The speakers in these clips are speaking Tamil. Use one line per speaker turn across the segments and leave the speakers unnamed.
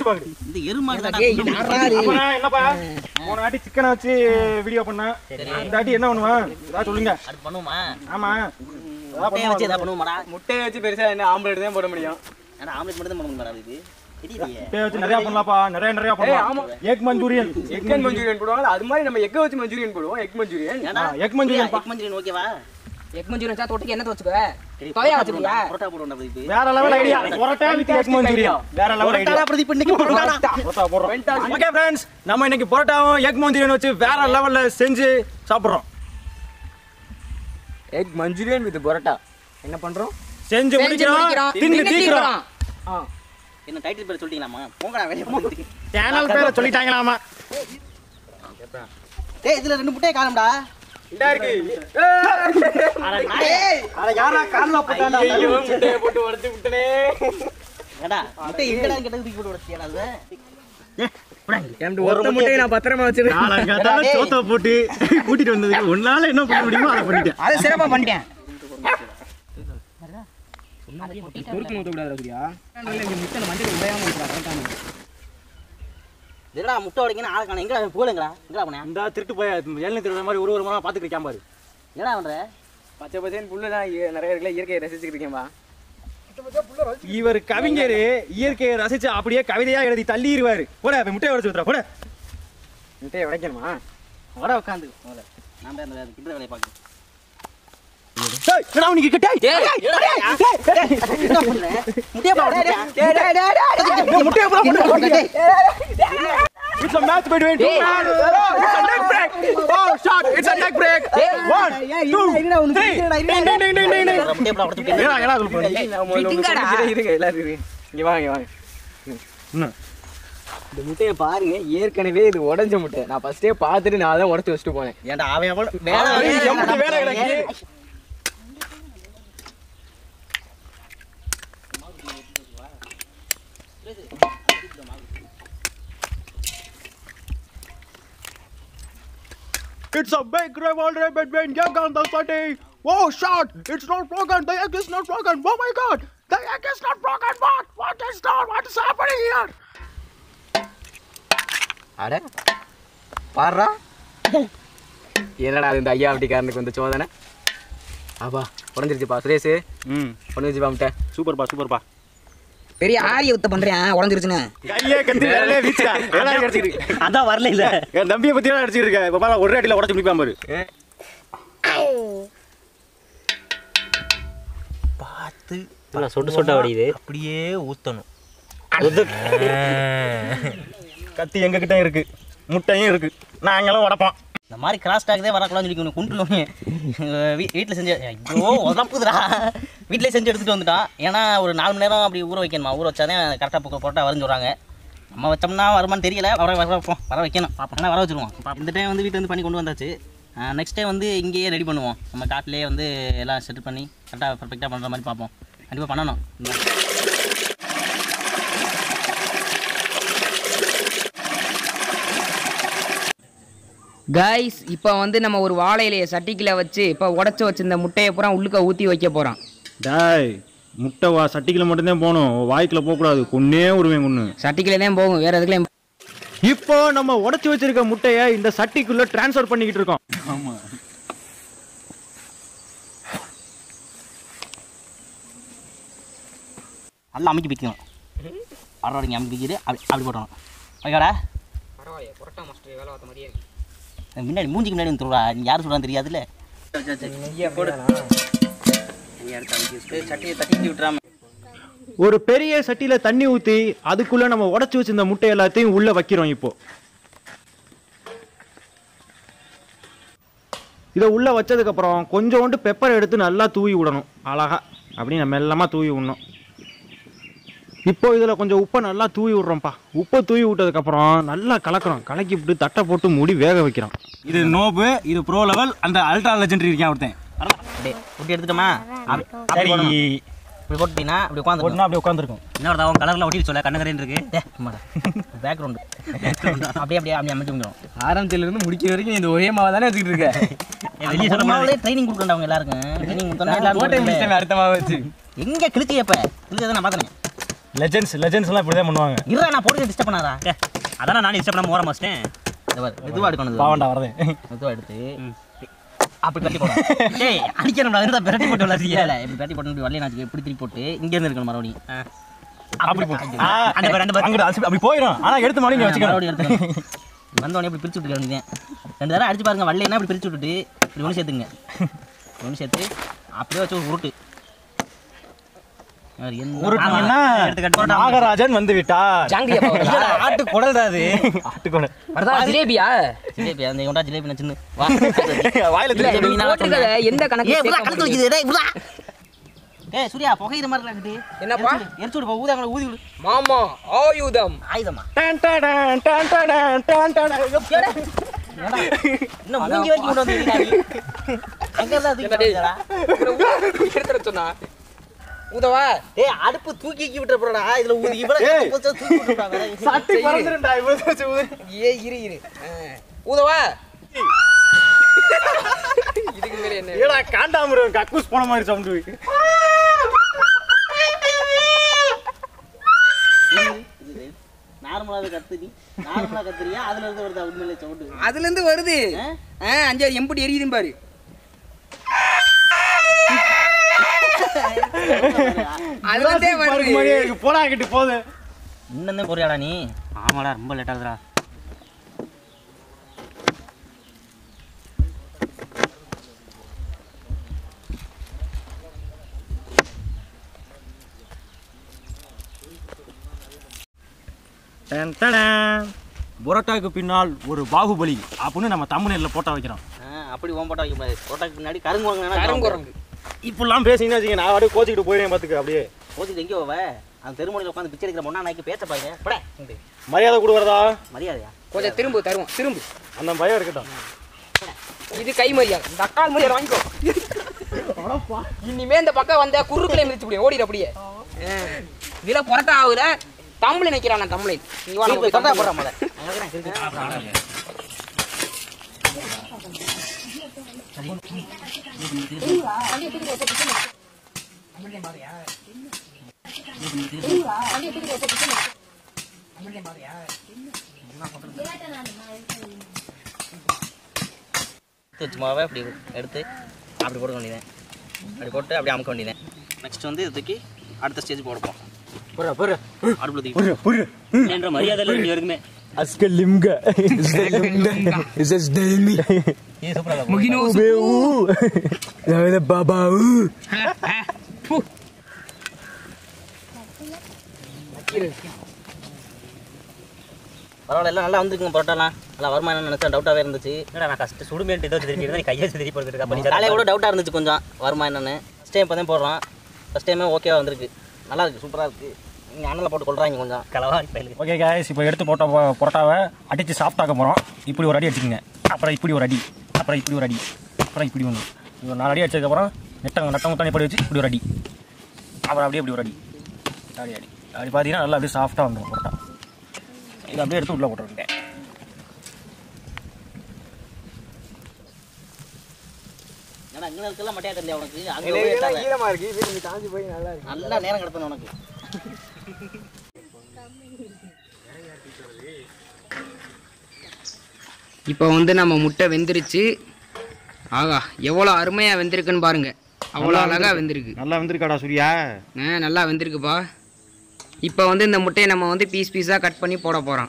பாக்குது
இந்த எருமாடு
ஏய், யார்றா இது?
அப்புறம் என்னப்பா போன வாட்டி சிக்கனை வச்சு வீடியோ பண்ணேன் இந்த வாட்டி என்ன பண்ணுவான் ஏதாவது சொல்லுங்க
அது பண்ணுவோமா
ஆமா ஏதாவது
முட்டையை வச்சு
பண்ணுவான்.
எதாவது பண்ணுவோமாடா
முட்டையை வச்சு பெருசா என்ன ஆம்லெட் தான் போட முடியும்
ஏன்னா ஆம்லெட் மட்டும் தான் பண்ண முடியும் இது தெரியலையே
முட்டையை வச்சு நிறைய பண்ணலாம்ப்பா நிறைய நிறைய
ஆமா.
பண்ணலாம் எக் மஞ்சூரியன்
எக் மஞ்சூரியன் போடுவாங்க அது மாதிரி நம்ம எக்கை வச்சு மஞ்சூரியன் போடுவோம் எக் மஞ்சூரியன்
ஏன்னா
எக் மஞ்சூரியன் பா.
எக் மஞ்சூரியன் ஓகேவா
எக் மஞ்சூரியன் வச்சா தொட்டுக்கு என்ன வச்சுக்கோ
சரி,
தொலையா
பரோட்டா
வச்சிருக்கியா
போடுவோம்டா, பரோட்டா போடுவோம்டா பிரதீப்.
வேற level idea parotta with egg Manchurian வேற லெவல் ஐடியா
பரோட்டா பிரதீப் இன்னைக்கு பரோட்டாடா.
பரோட்டா போடுறோம் ஓகே ஃப்ரெண்ட்ஸ் நம்ம இன்னைக்கு பரோட்டாவும் எக் மஞ்சூரியன் வச்சு வேற லெவல்ல செஞ்சு சாப்பிடுறோம்
எக் மஞ்சூரியன் வித் பரோட்டா என்ன பண்றோம்
செஞ்சு
செஞ்சு
முடிக்கிறோம்
முடிக்கிறோம்.
தின்னு
தின்னு
தீக்கிறோம்
தீக்கிறோம்.
என்ன டைட்டில் பேர் சொல்லிட்டீங்களாமா போங்கடா வெளிய போங்க
சேனல் பேரை சொல்லிட்டாங்களாமா
டேய் இதுல ரெண்டு முட்டையை காணும்டா
இதா இருக்கு
டேய்
அட யாரா கால்ல போட்டாடா
ஐயோ, முட்டையை போட்டு உடைச்சு விட்டனே
ஏடா முட்டை எங்கடா கேட்டது தூக்கி போட்டு உடைச்சியாடா அது
ஒத்த முட்டையை நான் பத்திரமா வச்சிருக்கேன்
காலங்காத்தால சோத்த போட்டு கூட்டிட்டு வந்ததுக்கு உன்னால என்ன பண்ண முடியுமோ அதை பண்ணிட்டேன்
அது சிறப்பா பண்ணிட்டேன்
குறுக்கு ஊத்த கூடாது சூர்யா முட்டை மஞ்சள் உடையாம இருக்கா கரெக்டான
என்னடா முட்டை உடைக்கணும் ஆளை காணோம் எங்கடா போகலங்கடா எங்கடா போனேன்
இந்த திருட்டு போய் ஏழு திருட மாதிரி ஒரு ஒரு மணி பாத்துக்கிட்டு இருக்கான் பாரு
என்னடா பண்ற
பச்சை பச்சைன்னு புல்லுலாம் இ- நிறைய இருக்குல்ல இயற்கையை ரசிச்சுக்கிட்டு இருக்கேன்பா
இவர் கவிஞர் இயற்கையை ரசிச்சு அப்படியே கவிதையா எழுதி தள்ளிடுவாரு போட இப்ப முட்டையை உடச்சு விட்டுறா போட
முட்டையை உடைக்கணுமா
வர உட்காந்து முதல்ல நான் போய் அந்த கிட்ட வேலையை பார்க்க
டேய், என்னடா உனக்கு கிட்ட
என்ன பண்ற முட்டையை போட
முட்டையை போட முட்டையை It's a match between two men. It's a neck break. Oh, shot. It's a neck break. One, two, three. Ding, ding, ding, ding, ding, ding.
முட்டையை போட உடைச்சு
ஏடா, ஏடா சொல்ல போறீங்க?
ஃபிட்டிங்காடா?
இருங்க எல்லாரும் இருங்க இங்க வாங்க இங்க வாங்க
என்ன?
இந்த முட்டையை பாருங்க ஏற்கனவே இது உடைஞ்ச முட்டை நான் ஃபர்ஸ்டே பார்த்துட்டு நான் தான் உடச்சு வச்சுட்டு போனேன்
ஏன்டா அவன் எவ்வளவு வேலை
அவன் எம்புட்டு வேலை கிடக்கு. It's a big rivalry between Egg and the City. Oh, shot! It's not broken. The egg is not broken. Oh my God! The egg is not broken. What? What is not? What is happening here?
அட பாடுறா என்னடா அது இந்த ஐயா அப்படிக்காரனுக்கு வந்து சோதனை ஆபா உடஞ்சிருச்சுப்பா சுரேஷ்
ம்
உடஞ்சிருச்சுப்பா முட்டை
சூப்பர்ப்பா சூப்பர்ப்பா
பெரிய ஆரிய வித்த பண்றேன் உடஞ்சிருச்சுன்னு
கையே கத்தி விரலே வீச்சுடா. ஏடா அடிச்சிட்டு
அதான் வரல இல்ல
என் தம்பியை பத்தி தான் அடிச்சிட்டு இருக்க இப்ப பாரு ஒரே அடியில உடச்சு முடிப்பான் பாரு
பார்த்து சொட்டு சொட்டா வடியுது அப்படியே ஊத்தணும்
கத்தி எங்க கிட்ட இருக்கு முட்டையும் இருக்கு நாங்களும் உடப்போம்
இந்த மாதிரி கிராஸ் டாக் தான் வரக்கூடாதுன்னு சொல்லி கொண்டு கொண்டுருவோம் வீட்டில் செஞ்சு ஐயோ உதப்புதுடா வீட்டிலே செஞ்சு எடுத்துகிட்டு வந்துட்டான் ஏன்னா ஒரு நாலு மணி நேரம் அப்படி ஊற வைக்கணுமா ஊற வச்சாதான் கரெக்டாக பக்கம் போட்டா வரும்னு சொல்கிறாங்க நம்ம வச்சோம்னா வருமான்னு தெரியல வர வர வைப்போம் வர வைக்கணும் பார்ப்போம் ஆனால் வர வச்சுருவோம் இந்த டைம் வந்து வீட்டில் வந்து பண்ணி கொண்டு வந்தாச்சு நெக்ஸ்ட் டைம் வந்து இங்கேயே ரெடி பண்ணுவோம் நம்ம காட்டிலேயே வந்து எல்லாம் செட் பண்ணி கரெக்டாக பர்ஃபெக்டாக பண்ணுற மாதிரி பார்ப்போம் கண்டிப்பாக பண்ணணும்
கைஸ் இப்போ வந்து நம்ம ஒரு வாழை இலையை சட்டிக்குள்ள வச்சு இப்போ உடச்சி வச்சிருந்த முட்டையை பூரா உள்ளுக்க ஊற்றி வைக்க போகிறோம்
டாய் முட்டை வா சட்டிக்குள்ள மட்டும்தான் போகணும் வாய்க்குள்ள போகக்கூடாது கொன்னே விடுவேன் கொன்று
சட்டிக்குள்ளே தான் போகும் வேற எதுக்குலையும்
இப்போ நம்ம உடைச்சு வச்சிருக்க முட்டைய இந்த சட்டிக்குள்ள டிரான்ஸ்ஃபர் பண்ணிக்கிட்டு இருக்கோம்
நல்லா அமைக்கி பிக்கணும் அரோடிங்க அமைக்கி பிக்கிட்டு அப்படி அப்படி போட்டணும் ஓகேடா
பரவாயில்ல புரட்டா மாஸ்டர் வேலை பார்த்த மாதிரியே
முன்னாடி மூஞ்சிக்கு முன்னாடி வந்து சொல்றா நீ யார் சொல்றான்னு தெரியாதுல்ல சட்டியை தட்டி விட்டுறாம
ஒரு பெரிய சட்டியில தண்ணி ஊத்தி அதுக்குள்ள நம்ம உடைச்சு வச்சிருந்த முட்டை எல்லாத்தையும் உள்ள வைக்கிறோம் இப்போ இதை உள்ள வச்சதுக்கு அப்புறம் கொஞ்சோண்டு பெப்பர் எடுத்து நல்லா தூவி விடணும் அழகா அப்படி நம்ம மெல்லமா தூவி விடணும் இப்போ இதில் கொஞ்சம் உப்பை நல்லா தூவி விட்றோம்ப்பா உப்பை தூவி விட்டதுக்கப்புறம் நல்லா கலக்கிறோம் கலக்கி விட்டு தட்டை போட்டு மூடி வேக வைக்கிறோம் இது நோபு இது ப்ரோ லெவல் அந்த அல்ட்ரா லெஜெண்டரி இருக்கேன் ஒருத்தன்
அப்படியே ஊட்டி எடுத்துட்டோமா அப்படி- அப்படி
சரி
போடணும். இப்படி போட்டுட்டீங்கன்னா அப்படி உட்காந்து
ஒன்றா அப்படியே உட்காந்துருக்கும்
இன்னொரு தவன் கலர்ல ஒட்டி சொல்ல கண்ணகரேன்னு இருக்கு பேக்ரவுண்டு அப்படியே அப்படியே அப்படி அமைச்சு முடியும்
ஆரம்பத்துல இருந்து முடிக்கிற வரைக்கும் இந்த ஒரே மாவை தானே வச்சுக்கிட்டு இருக்க
வெளியே சொல்ல ட்ரைனிங் கொடுக்கணும் அவங்க எல்லாருக்கும் ட்ரைனிங் கொடுத்தோம்னா எல்லாரும்
கோட்டை
போட்டுட்டு-
முடிச்சேன் அடுத்த மாவை வச்சு
எங்க கிழிச்சி எப்ப கிழிச்சதை நான் பார்த்தேன்
லெஜெண்ட்ஸ் லெஜெண்ட்ஸ்லாம் இப்படி தான் பண்ணுவாங்க
இருடா நான் போட்டு டிஸ்டர்ப் பண்ணாதா
ஏ, அதான் நானே இஷ்டம் பண்ண ஓரம் வச்சிட்டேன்
இந்த பாரு மெதுவா எடுக்கணும் இது.
பாவண்டா வரதே
மெதுவா எடுத்து அப்படி கட்டி போடணும்
ஏய் அடிக்கணும்டா இருந்தா பிரட்டி போட்டு
இல்ல
விளாடுறீங்க
இல்ல இப்படி கட்டி போட்டு இப்படி வரலையே நான் இப்படி திருப்பி போட்டு இங்க இருந்து இருக்கணும் மறுபடியும்
அப்படி போ ஆ,
அந்த பாரு, அந்த பாரு.
அங்கிட்டு அலசி- அப்படி போயிடும் ஆனா எடுத்து மறுபடியும் இங்க வச்சுக்கணும்
மறுபடியும் எடுத்துக்கணும் வந்தோடனே இப்படி பிரிச்சு விட்டுக்க வேண்டியது ரெண்டு தடவை அடிச்சு பாருங்க வரலைன்னா இப்படி பிரிச்சு விட்டுட்டு இப்படி ஒன்று சேர்த்துங்க ஒன்று சேர்த்து அப்படியே வச்சு ஒரு உருட்டு அவர் என்ன-
உருட்டுனீங்கன்னா
எடுத்து கட் போட்டா.
நாகராஜன் வந்து விட்டார்
ஜாங்கிரியா பாவலா
ஆட்டு குடல் தான் அது
ஆட்டுக்கோணு
வரதா ஜிலேபியா
ஜிலேபி அந்த கொண்டா ஜிலேபி நான் சின்ன வா
வாயில
இல்ல
திருப்பி
நீ போட்டுக்கத எந்த கணக்கு
ஏய் புறா
சேர்க்க
கழுத்து
மாட்டீங்க?
வைக்குது டேய் புறா ஏய் சூர்யா புகையிற மாதிரி இருக்குது
என்னப்பா?
எரிச்சு விடு போ ஊதா ஊதி விடு
மாமா ஆயுதம்
ஆயுதமா
டன் டடன், டன் டடன், டன் டடன்.
இன்னும் மூஞ்சி வரைக்கும் கொண்டு வந்து நீ அங்க இருந்தா தூக்கி போடுறா
எடுத்துட சொன்னா உதவா
ஏய் அடுப்பு தூக்கி கீக்கி விட்டுற போறடா இதுல ஊதி இவ்வளவு
ஏய்.
போச்சு தூக்கி விட்டுறா வேற
சட்டி பறந்துரும்டா, இவ்வளவு வச்சு ஊது.
ஏ இரு இரு ஆ. உதவா இதுக்கு மேல என்ன
ஏடா காண்டாமிருகம் கக்கூஸ் போன மாதிரி சவுண்டு
நார்மலா கத்துடி நார்மலா கத்துறியா அதுல இருந்து வருதா உண்மையிலே சவுண்டு
அதுல இருந்து வருது ஆ அஞ்சாறு எம்படி எரியுதுன்னு பாரு அதுல இருந்தே வருது
போடா கிட்ட போகுது
இன்னும் பொறியாடா நீ
ஆமாடா ரொம்ப லேட் ஆகுதுடா
டன் டடன். புரோட்டாக்கு பின்னால் ஒரு பாகுபலி அப்படின்னு நம்ம தமிழ்ல போட்டா வைக்கிறோம்
ஆ, அப்படி ஓம் போட்டா வைக்க முடியாது போட்டாக்கு முன்னாடி கருங்குரங்கு
கருங்குரங்கு
இப்படிலாம் பேசிங்கன்னா வச்சுங்க நான் அப்படியே கோச்சிக்கிட்டு போயிடுறேன் பார்த்துக்க அப்படியே
போச்சுட்டு எங்கே போவ அந்த தெருமொழியில் உட்காந்து பிச்சை எடுக்கிற பொண்ணா நாய்க்கு பேச்ச பாருங்க பட
மரியாதை கொடுக்குறதா
மரியாதையா
கொஞ்சம் திரும்ப தருவோம் திரும்ப
அந்த பயம் இருக்கட்டும்
இது கை மரியாதை இந்த அக்கால் மரியாதை வாங்கிக்கோ இனிமே இந்த பக்கம் வந்த குறுக்களை மிதிச்சு முடியும் ஓடிடு அப்படியே ஆ. இதுல புரட்டா ஆகுல தமிழ் நினைக்கிறான் நான் தமிழ் நீ வா நம்ம போய்
தொட்டா
தமிழ்
போடுற முதல்ல சும்மாவே அப்படி எடுத்து அப்படி போட வேண்டியதேன் அப்படி போட்டு அப்படியே அமுக்க வேண்டியதேன் நெக்ஸ்ட் வந்து இது தூக்கி அடுத்த ஸ்டேஜ் போட போகிறோம்
புரிய புரிய
அடுப்பில் தூக்கி
புரிய
என்ற மரியாதை இல்லை இங்க வரைக்குமே
அஸ்கலிம்க
ஏ சூப்பரா
முகினோ
பாபாவு
பரவாயில்ல எல்லாம் நல்லா வந்துருக்குங்க பரோட்டாலாம் நல்லா வருமா என்ன நினச்சேன் டவுட்டாகவே இருந்துச்சு
என்னடா நான் கஷ்டம் சுடுமேன்ட்டு ஏதோ திருப்பி இருந்தா நீ கையை வச்சு திருப்பி போட்டுருக்கா பண்ணி
காலையில் கூட டவுட்டாக இருந்துச்சு கொஞ்சம் வருமா என்னன்னு ஃபஸ்ட் டைம் இப்போ தான் போடுறோம் ஃபஸ்ட் டைமே ஓகேவா வந்திருக்கு நல்லா இருக்கு சூப்பராக இருக்குது நீங்கள் அண்ணனில் போட்டு கொள்றாங்க கொஞ்சம்
கலவா பயிலுக்கு
ஓகே காய்ஸ் இப்போ எடுத்து போட்ட பொ- பரோட்டாவை அடித்து சாஃப்டாக்க போகிறோம் இப்படி ஒரு அடி அடிச்சுக்கங்க அப்புறம் இப்படி ஒரு அடி அப்புறம் இப்படி ஒரு அடி அப்புறம் இப்படி ஒன்று இது ஒரு நாலு அடி அடிச்சதுக்கப்புறம் நெட்டங்க நட்டம் தண்ணி படி வச்சு இப்படி ஒரு அடி அப்புறம் அப்படியே இப்படி ஒரு அடி அடி அடி அப்படி பார்த்தீங்கன்னா நல்லா அப்படியே சாஃப்டாக வந்துடும் பரோட்டா இது அப்படியே எடுத்து உள்ளே போட்டுருக்கேன்
ஏன்னா இங்கே இருக்கலாம் மட்டையா தெரியல உனக்கு அங்கே போய் எடுத்தால.
ஈரமா இருக்கு இது கொஞ்சம் காஞ்சி போய் நல்லா இருக்கு
நல்லா நேரம் கிடத்தணும் உனக்கு
இப்போ வந்து நம்ம முட்டை வெந்துருச்சு ஆகா எவ்வளோ அருமையாக வெந்திருக்குன்னு பாருங்க அவ்வளோ அழகாக வெந்திருக்கு
நல்லா வந்திருக்காடா சூர்யா
ஆ நல்லா வெந்திருக்குப்பா இப்போ வந்து இந்த முட்டையை நம்ம வந்து பீஸ் பீஸாக கட் பண்ணி போட போகிறோம்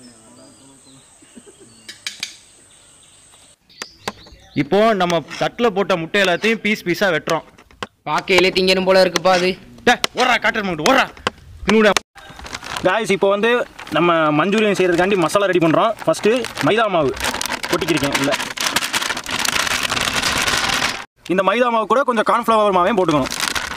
இப்போ நம்ம தட்டில் போட்ட முட்டை எல்லாத்தையும் பீஸ் பீஸாக வெட்டுறோம்
பார்க்கையிலே திங்கணும் போல இருக்குப்பா அது
டே ஓடுறா காட்டுற மாட்டு ஓடுறா தின்னுடா காய்ஸ் இப்போ வந்து நம்ம மஞ்சூரியன் செய்கிறதுக்காண்டி மசாலா ரெடி பண்ணுறோம் ஃபஸ்ட்டு மைதா மாவு கொட்டிக்கிருக்கேன் இல்லை இந்த மைதா மாவு கூட கொஞ்சம் கார்ன்ஃப்ளவர் மாவையும் போட்டுக்கணும்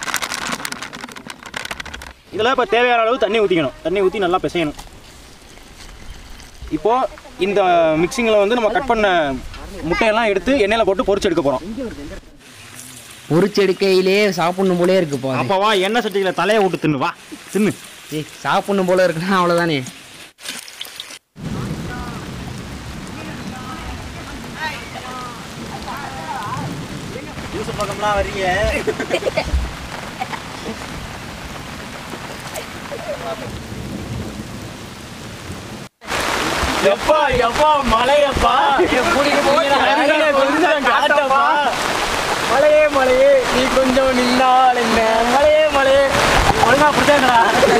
இதில் இப்போ தேவையான அளவு தண்ணி ஊற்றிக்கணும் தண்ணி ஊற்றி நல்லா பிசையணும் இப்போது இந்த மிக்சிங்கில் வந்து நம்ம கட் பண்ண முட்டையெல்லாம் எடுத்து எண்ணெயில் போட்டு பொரிச்சு எடுக்க போகிறோம்
பொரிச்செடுக்கையிலே சாப்பிடணும் போலே இருக்குப்பா அது.
அப்போ வா எண்ணெய் சட்டியில் தலையை விட்டு தின்னு வா தின்னு
ஏய் சாப்பிடணும் போல இருக்குன்னா அவ்வளோதானே
யூஸ் பக்கம்லாம் வர்றீங்க
எப்பா எப்பா மலையப்பா கொஞ்சம் காட்டப்பா
மலையே மலையே நீ கொஞ்சம் நின்னால் என்ன மலையே மலையே
ஒழுங்கா பிடிச்சாங்கடா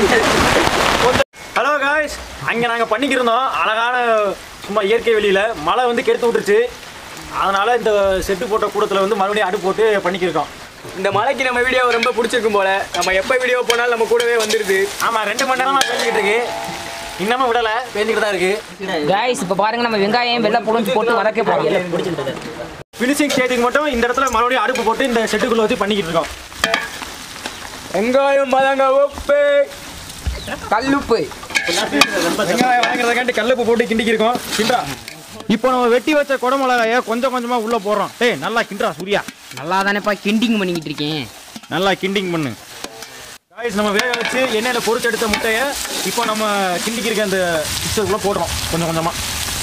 ஹலோ காய்ஸ் அங்கே நாங்கள் பண்ணிக்கிருந்தோம் அழகான சும்மா இயற்கை வெளியில் மழை வந்து கெடுத்து விட்டுருச்சு அதனால இந்த செட்டு போட்ட கூடத்தில் வந்து மறுபடியும் அடுப்பு போட்டு பண்ணிக்கிருக்கோம்
இந்த மலைக்கு நம்ம வீடியோ ரொம்ப பிடிச்சிருக்கும் போல நம்ம எப்போ வீடியோ போனாலும் நம்ம கூடவே வந்துருது
ஆமாம் ரெண்டு மணி நேரமாக பேசிக்கிட்டு இருக்கு இன்னமும் விடலை பேஞ்சிக்கிட்டு தான் இருக்கு
காய்ஸ் இப்போ பாருங்க நம்ம வெங்காயம் வெள்ளை புழிஞ்சு போட்டு வதக்க போகிறோம்
பிடிச்சிருந்தது
ஃபினிஷிங் ஸ்டேஜுக்கு மட்டும் இந்த இடத்துல மறுபடியும் அடுப்பு போட்டு இந்த செட்டுக்குள்ளே வச்சு பண்ணிக்கிட்டு இருக்கோம்
வெங்காயம் பதங்க உப்பு
கல்லுப்பு
வெங்காயம் வாங்குறதுக்காண்டி கல்லுப்பு போட்டு கிண்டிக்கி இருக்கோம் கிண்டா இப்போ நம்ம வெட்டி வச்ச குடமிளகாய கொஞ்சம் கொஞ்சமாக உள்ளே போடுறோம் டேய் நல்லா கிண்டுறா சூர்யா
நல்லா தானேப்பா கிண்டிங் பண்ணிக்கிட்டு இருக்கேன்
நல்லா கிண்டிங் பண்ணு காய்ஸ் நம்ம வேக வச்சு எண்ணெயில் பொரிச்சு எடுத்த முட்டையை இப்போ நம்ம கிண்டிக்கு இருக்க அந்த மிக்சருக்குள்ளே போடுறோம் கொஞ்சம் கொஞ்சமாக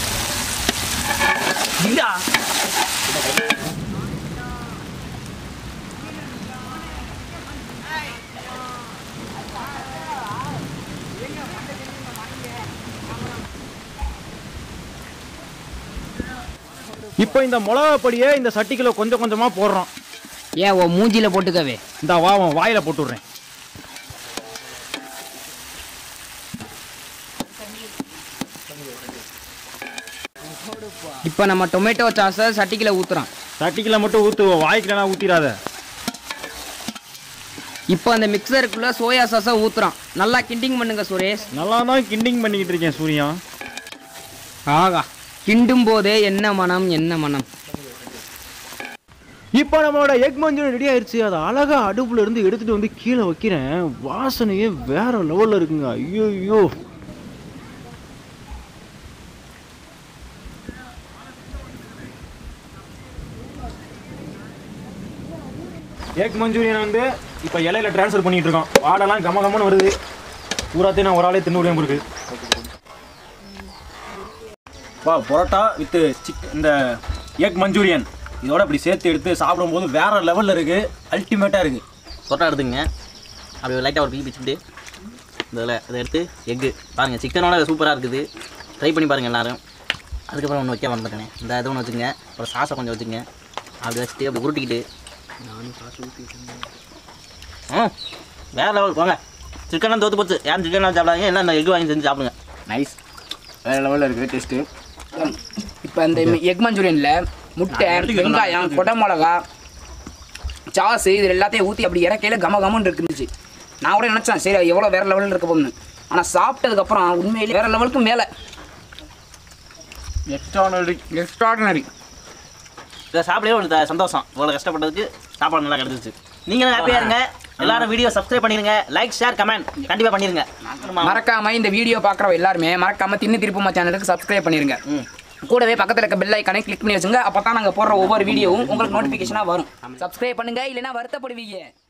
இப்போ இந்த மிளகா பொடியை இந்த சட்டிக்குள்ள கொஞ்சம் கொஞ்சமாக போடுறோம்
ஏன் ஓ மூஞ்சில போட்டுக்கவே
இந்த வாவம் வாயில போட்டு விட்றேன்
இப்போ நம்ம டொமேட்டோ சாஸை சட்டிக்கில் ஊற்றுறோம்
சட்டிக்குள்ள மட்டும் ஊற்றுவோம் வாய்க்குலாம் ஊற்றிடாத
இப்போ அந்த மிக்சருக்குள்ள சோயா சாஸை ஊற்றுறோம் நல்லா கிண்டிங் பண்ணுங்க சுரேஷ்
நல்லா தான் கிண்டிங் பண்ணிக்கிட்டு இருக்கேன் சூர்யா
ஆகா கிண்டும் போதே என்ன மனம் என்ன மனம்
இப்போ நம்மளோட எக் மஞ்சள் ரெடி ஆயிருச்சு அதை அழகா அடுப்புல இருந்து எடுத்துட்டு வந்து கீழே வைக்கிறேன் வாசனையே வேற லெவல்ல இருக்குங்க ஐயோ ஐயோ எக் மஞ்சூரியன் வந்து இப்போ இலையில ட்ரான்ஸ்ஃபர் பண்ணிட்டு இருக்கோம் வாடெல்லாம் கம கமன்னு வருது பூராத்தையும் நான் ஒரு ஆளே தின்னு முடியாம இருக்கு வா பரோட்டா வித் சிக் இந்த எக் மஞ்சூரியன் இதோட இப்படி சேர்த்து எடுத்து சாப்பிடும்போது வேற லெவலில் இருக்கு அல்டிமேட்டாக இருக்கு
சொட்டா எடுத்துங்க அப்படி லைட்டாக ஒரு பீ பிச்சுட்டு இதில் இதை எடுத்து எக்கு பாருங்கள் சிக்கனோட சூப்பராக இருக்குது ட்ரை பண்ணி பாருங்கள் எல்லாரும் அதுக்கப்புறம் ஒன்று வைக்க வந்துட்டேனே இந்த இது ஒன்று வச்சுங்க அப்புறம் சாஸை கொஞ்சம் வச்சுங்க அப்படி வச்சுட்டு அப்படி உருட்டிக்கிட்டு ஆ வேறு லெவல் போங்க சிக்கன்லாம் தோத்து போச்சு யாரும் சிக்கன்லாம் சாப்பிடாதீங்க எல்லாம் இந்த எக் வாங்கி செஞ்சு சாப்பிடுங்க
நைஸ் வேற லெவலில் இருக்குது டேஸ்ட்டு
இப்போ இந்த எக் மஞ்சூரியனில் முட்டை வெங்காயம் கொடை மிளகா சாஸ் இது எல்லாத்தையும் ஊற்றி அப்படி இறக்கையில கம கமன்னு இருந்துச்சு நான் கூட நினச்சேன் சரி எவ்வளோ வேற லெவலில் இருக்க போகும்னு ஆனால் சாப்பிட்டதுக்கப்புறம் உண்மையிலே வேற லெவலுக்கு மேலே
எக்ஸ்ட்ரானரி
எக்ஸ்ட்ராடினரி
இதை சாப்பிடவே ஒரு த- சந்தோஷம் இவ்வளோ கஷ்டப்பட்டதுக்கு சாப்பாடு நல்லா கிடச்சிச்சு நீங்களும் ஹாப்பியாக இருங்க எல்லாரும் வீடியோ சப்ஸ்கிரைப் பண்ணிருங்க லைக் ஷேர் கமெண்ட் கண்டிப்பாக பண்ணிருங்க
மறக்காம இந்த வீடியோ பார்க்குற எல்லாருமே மறக்காம தின்னு திருப்பமா சேனலுக்கு சப்ஸ்கிரைப் பண்ணிருங்க
ம்.
கூடவே பக்கத்தில் இருக்க பெல் ஐக்கானே கிளிக் பண்ணி வச்சுங்க அப்போ தான் நாங்கள் போடுற ஒவ்வொரு வீடியோவும் உங்களுக்கு நோட்டிஃபிகேஷனாக வரும் சப்ஸ்கிரைப் பண்ணுங்க இல்லைன்னா வருத்தப்படுவீங்க